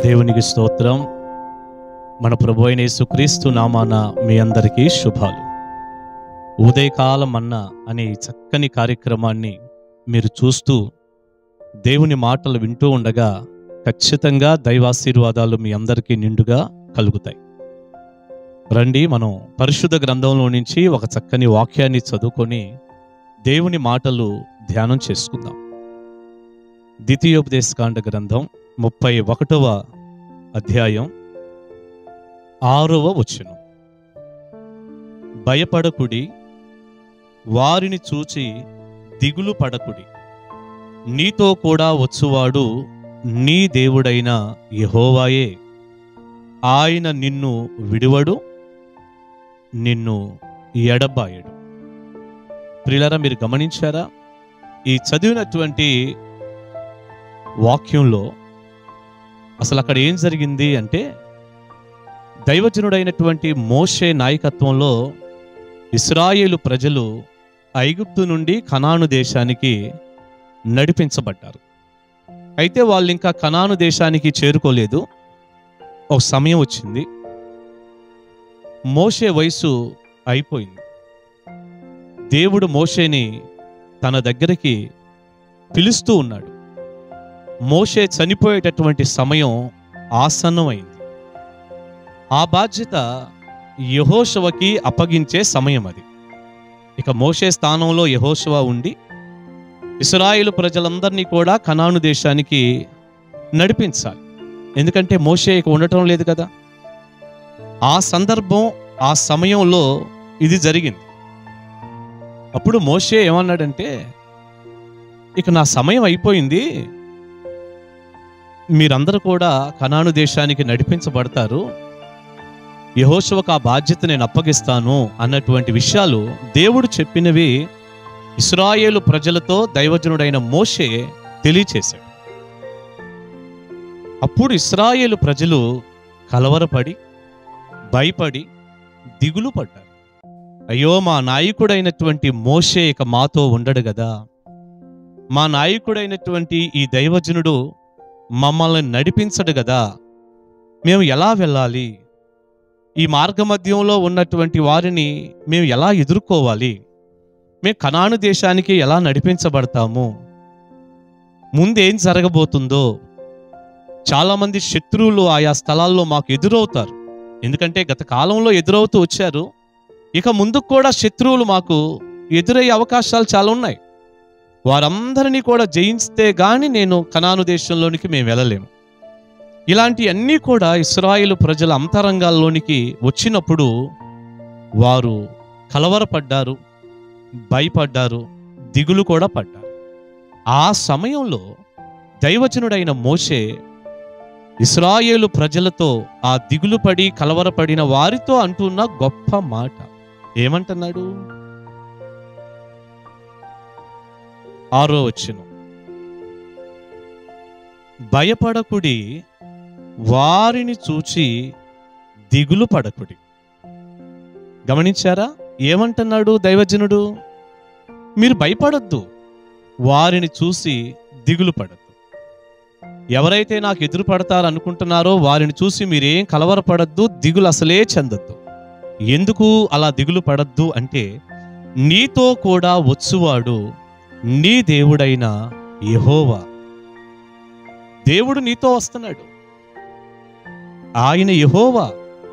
దేవునికి స్తోత్రం మన ప్రభు అయిన యేసుక్రీస్తు నామాన మీ అందరికీ శుభాలు ఉదయకాలం అన్న అనే ఈ చక్కని కార్యక్రమాన్ని మీరు చూస్తూ దేవుని మాటలు వింటూ ఉండగా ఖచ్చితంగా దైవాశీర్వాదాలు మీ అందరికీ నిండుగా కలుగుతాయి రండి మనం పరిశుద్ధ గ్రంథంలో నుంచి ఒక చక్కని వాక్యాన్ని చదువుకొని దేవుని మాటలు ధ్యానం చేసుకుందాం ద్వితీయోపదేశకాండ గ్రంథం ముప్పై ఒకటవ అధ్యాయం ఆరవ వచనం భయపడకుడి వారిని చూచి దిగులు పడకుడి నీతో కూడా వచ్చువాడు నీ దేవుడైన యెహోవాయే ఆయన నిన్ను విడువడు నిన్ను ఎడబాయడు ప్రియులరా మీరు గమనించారా ఈ చదివినటువంటి వాక్యంలో అసలు అక్కడ ఏం జరిగింది అంటే దైవజనుడైనటువంటి మోషే నాయకత్వంలో ఇస్రాయేలు ప్రజలు ఐగుప్తు నుండి కనాను దేశానికి నడిపించబడ్డారు అయితే వాళ్ళు ఇంకా కనాను దేశానికి చేరుకోలేదు ఒక సమయం వచ్చింది మోషే వయసు అయిపోయింది దేవుడు మోషేని తన దగ్గరికి పిలుస్తూ ఉన్నాడు మోషే చనిపోయేటటువంటి సమయం ఆసన్నమైంది ఆ బాధ్యత యహోషవకి అప్పగించే సమయం అది ఇక మోషే స్థానంలో యహోషవ ఉండి ఇస్రాయేలు ప్రజలందరినీ కూడా కనాను దేశానికి నడిపించాలి ఎందుకంటే మోషే ఇక ఉండటం లేదు కదా ఆ సందర్భం ఆ సమయంలో ఇది జరిగింది అప్పుడు మోషే ఏమన్నాడంటే ఇక నా సమయం అయిపోయింది మీరందరూ కూడా కనాను దేశానికి నడిపించబడతారు యహోశవకు ఆ బాధ్యత నేను అప్పగిస్తాను అన్నటువంటి విషయాలు దేవుడు చెప్పినవి ఇస్రాయేలు ప్రజలతో దైవజనుడైన మోషే తెలియచేశాడు అప్పుడు ఇస్రాయేలు ప్రజలు కలవరపడి భయపడి దిగులు పడ్డారు అయ్యో మా నాయకుడైనటువంటి మోషే ఇక మాతో ఉండడు కదా మా నాయకుడైనటువంటి ఈ దైవజనుడు మమ్మల్ని నడిపించడు కదా మేము ఎలా వెళ్ళాలి ఈ మార్గమధ్యంలో ఉన్నటువంటి వారిని మేము ఎలా ఎదుర్కోవాలి మేము కనాను దేశానికి ఎలా నడిపించబడతాము ముందేం జరగబోతుందో చాలామంది శత్రువులు ఆయా స్థలాల్లో మాకు ఎదురవుతారు ఎందుకంటే గత కాలంలో ఎదురవుతూ వచ్చారు ఇక ముందుకు కూడా శత్రువులు మాకు ఎదురయ్యే అవకాశాలు చాలా ఉన్నాయి వారందరినీ కూడా జయిస్తే గాని నేను కనాను దేశంలోనికి మేము వెళ్ళలేము ఇలాంటి అన్నీ కూడా ఇస్రాయేలు ప్రజల అంతరంగాల్లోనికి వచ్చినప్పుడు వారు కలవరపడ్డారు భయపడ్డారు దిగులు కూడా పడ్డారు ఆ సమయంలో దైవజనుడైన మోషే ఇస్రాయేలు ప్రజలతో ఆ దిగులు పడి కలవరపడిన వారితో అంటున్న గొప్ప మాట ఏమంటున్నాడు ఆరో వచ్చును భయపడకుడి వారిని చూచి దిగులు పడకుడి గమనించారా ఏమంటున్నాడు దైవజనుడు మీరు భయపడొద్దు వారిని చూసి దిగులు పడద్దు ఎవరైతే నాకు ఎదురు పడతారనుకుంటున్నారో వారిని చూసి మీరేం కలవరపడద్దు దిగులు అసలే చెందొద్దు ఎందుకు అలా దిగులు పడద్దు అంటే నీతో కూడా వచ్చువాడు నీ దేవుడైన యెహోవా దేవుడు నీతో వస్తున్నాడు ఆయన యెహోవా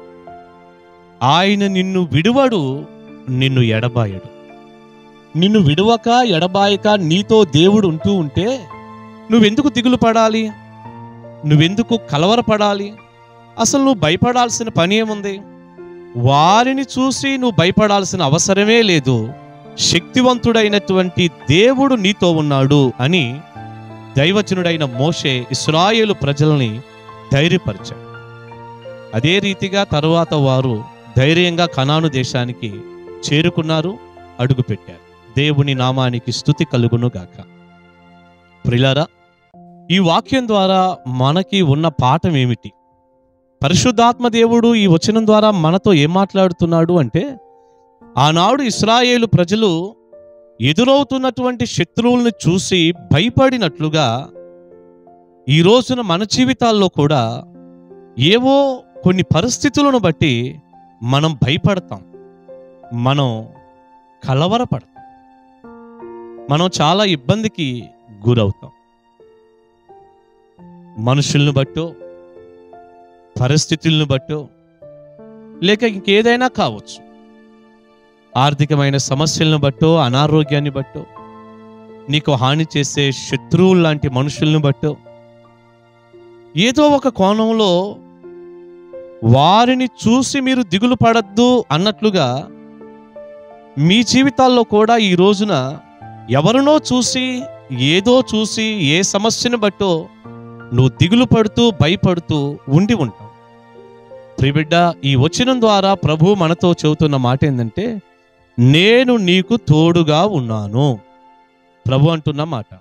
ఆయన నిన్ను విడువడు నిన్ను ఎడబాయడు నిన్ను విడువక ఎడబాయక నీతో దేవుడు ఉంటూ ఉంటే నువ్వెందుకు దిగులు పడాలి నువ్వెందుకు కలవరపడాలి అసలు నువ్వు భయపడాల్సిన పని ఏముంది వారిని చూసి నువ్వు భయపడాల్సిన అవసరమే లేదు శక్తివంతుడైనటువంటి దేవుడు నీతో ఉన్నాడు అని దైవజనుడైన మోషే ఇస్రాయేలు ప్రజల్ని ధైర్యపరిచాడు అదే రీతిగా తరువాత వారు ధైర్యంగా కనాను దేశానికి చేరుకున్నారు అడుగుపెట్టారు దేవుని నామానికి స్థుతి కలుగును గాక ప్రిలారా ఈ వాక్యం ద్వారా మనకి ఉన్న పాఠం ఏమిటి పరిశుద్ధాత్మ దేవుడు ఈ వచనం ద్వారా మనతో ఏం మాట్లాడుతున్నాడు అంటే ఆనాడు ఇస్రాయేలు ప్రజలు ఎదురవుతున్నటువంటి శత్రువులను చూసి భయపడినట్లుగా ఈ రోజున మన జీవితాల్లో కూడా ఏవో కొన్ని పరిస్థితులను బట్టి మనం భయపడతాం మనం కలవరపడతాం మనం చాలా ఇబ్బందికి గురవుతాం మనుషులను బట్టో పరిస్థితులను బట్టో లేక ఇంకేదైనా కావచ్చు ఆర్థికమైన సమస్యలను బట్టో అనారోగ్యాన్ని బట్టో నీకు హాని చేసే శత్రువులు లాంటి మనుషులను బట్టో ఏదో ఒక కోణంలో వారిని చూసి మీరు దిగులు పడద్దు అన్నట్లుగా మీ జీవితాల్లో కూడా ఈ రోజున ఎవరినో చూసి ఏదో చూసి ఏ సమస్యను బట్టో నువ్వు దిగులు పడుతూ భయపడుతూ ఉండి ఉంటావు ప్రిబిడ్డ ఈ వచనం ద్వారా ప్రభు మనతో చెబుతున్న మాట ఏంటంటే నేను నీకు తోడుగా ఉన్నాను ప్రభు అంటున్న మాట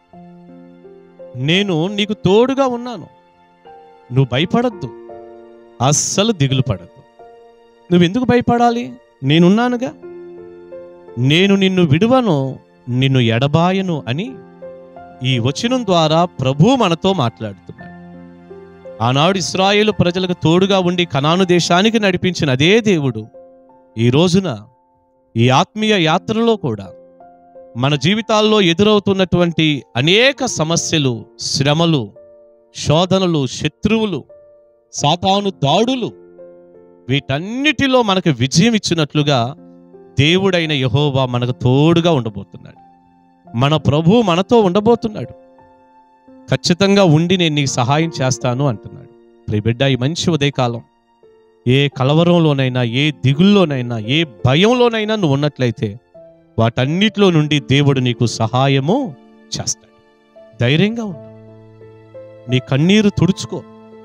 నేను నీకు తోడుగా ఉన్నాను నువ్వు భయపడద్దు అస్సలు దిగులు పడద్దు నువ్వెందుకు భయపడాలి నేనున్నానుగా నేను నిన్ను విడువను నిన్ను ఎడబాయను అని ఈ వచనం ద్వారా ప్రభు మనతో మాట్లాడుతున్నాడు ఆనాడు ఇస్రాయేలు ప్రజలకు తోడుగా ఉండి కనాను దేశానికి నడిపించిన అదే దేవుడు ఈ రోజున ఈ ఆత్మీయ యాత్రలో కూడా మన జీవితాల్లో ఎదురవుతున్నటువంటి అనేక సమస్యలు శ్రమలు శోధనలు శత్రువులు సాతాను దాడులు వీటన్నిటిలో మనకు విజయం ఇచ్చినట్లుగా దేవుడైన యహోవా మనకు తోడుగా ఉండబోతున్నాడు మన ప్రభు మనతో ఉండబోతున్నాడు ఖచ్చితంగా ఉండి నేను నీకు సహాయం చేస్తాను అంటున్నాడు ప్రియ బిడ్డ ఈ మంచి ఉదయకాలం ఏ కలవరంలోనైనా ఏ దిగుల్లోనైనా ఏ భయంలోనైనా నువ్వు ఉన్నట్లయితే వాటన్నిటిలో నుండి దేవుడు నీకు సహాయము చేస్తాడు ధైర్యంగా ఉండు నీ కన్నీరు తుడుచుకో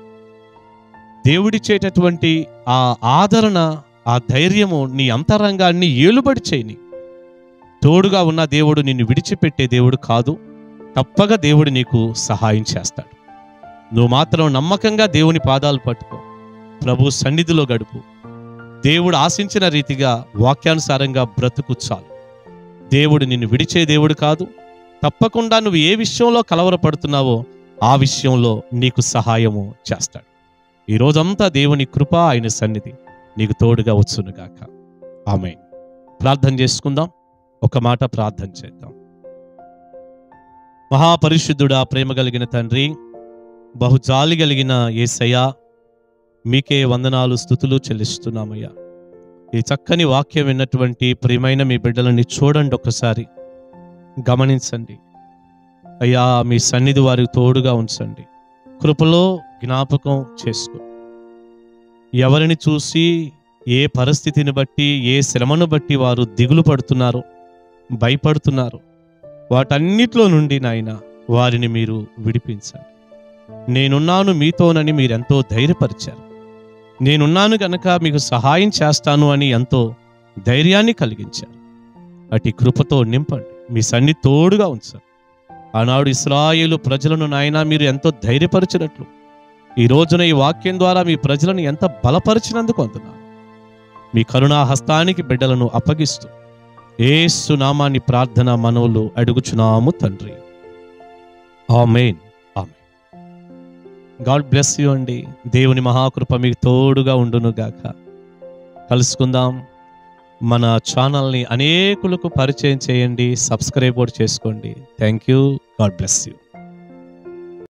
దేవుడిచ్చేటటువంటి ఆ ఆదరణ ఆ ధైర్యము నీ అంతరంగాన్ని ఏలుబడి చేయని తోడుగా ఉన్న దేవుడు నిన్ను విడిచిపెట్టే దేవుడు కాదు తప్పక దేవుడు నీకు సహాయం చేస్తాడు నువ్వు మాత్రం నమ్మకంగా దేవుని పాదాలు పట్టుకో ప్రభు సన్నిధిలో గడుపు దేవుడు ఆశించిన రీతిగా వాక్యానుసారంగా బ్రతుకు చాలు దేవుడు నిన్ను విడిచే దేవుడు కాదు తప్పకుండా నువ్వు ఏ విషయంలో కలవరపడుతున్నావో ఆ విషయంలో నీకు సహాయము చేస్తాడు ఈ రోజంతా దేవుని కృప ఆయన సన్నిధి నీకు తోడుగా వచ్చునుగాక ఆమె ప్రార్థన చేసుకుందాం ఒక మాట ప్రార్థన చేద్దాం మహాపరిశుద్ధుడా ప్రేమ కలిగిన తండ్రి బహుజాలి కలిగిన ఏసయ్యా మీకే వందనాలు స్థుతులు చెల్లిస్తున్నామయ్యా ఈ చక్కని వాక్యం విన్నటువంటి ప్రియమైన మీ బిడ్డలని చూడండి ఒకసారి గమనించండి అయ్యా మీ సన్నిధి వారికి తోడుగా ఉంచండి కృపలో జ్ఞాపకం చేసుకో ఎవరిని చూసి ఏ పరిస్థితిని బట్టి ఏ శ్రమను బట్టి వారు దిగులు పడుతున్నారో భయపడుతున్నారు వాటన్నిటిలో నుండి నాయన వారిని మీరు విడిపించండి నేనున్నాను మీతోనని మీరెంతో ధైర్యపరిచారు నేనున్నాను గనక మీకు సహాయం చేస్తాను అని ఎంతో ధైర్యాన్ని కలిగించారు అటు కృపతో నింపండి మీ సన్ని తోడుగా ఉంచారు ఆనాడు ఇస్రాయేలు ప్రజలను నాయన మీరు ఎంతో ధైర్యపరిచినట్లు ఈ రోజున ఈ వాక్యం ద్వారా మీ ప్రజలను ఎంత బలపరిచినందుకు అంటున్నాను మీ కరుణా హస్తానికి బిడ్డలను అప్పగిస్తూ ఏసు నామాన్ని ప్రార్థన మనవులు అడుగుచున్నాము తండ్రి amen amen God bless you అండి దేవుని మహాకృప మీకు తోడుగా ఉండును గాక కలుసుకుందాం మన ఛానల్ని అనేకులకు పరిచయం చేయండి సబ్స్క్రైబ్ కూడా చేసుకోండి thank you God bless you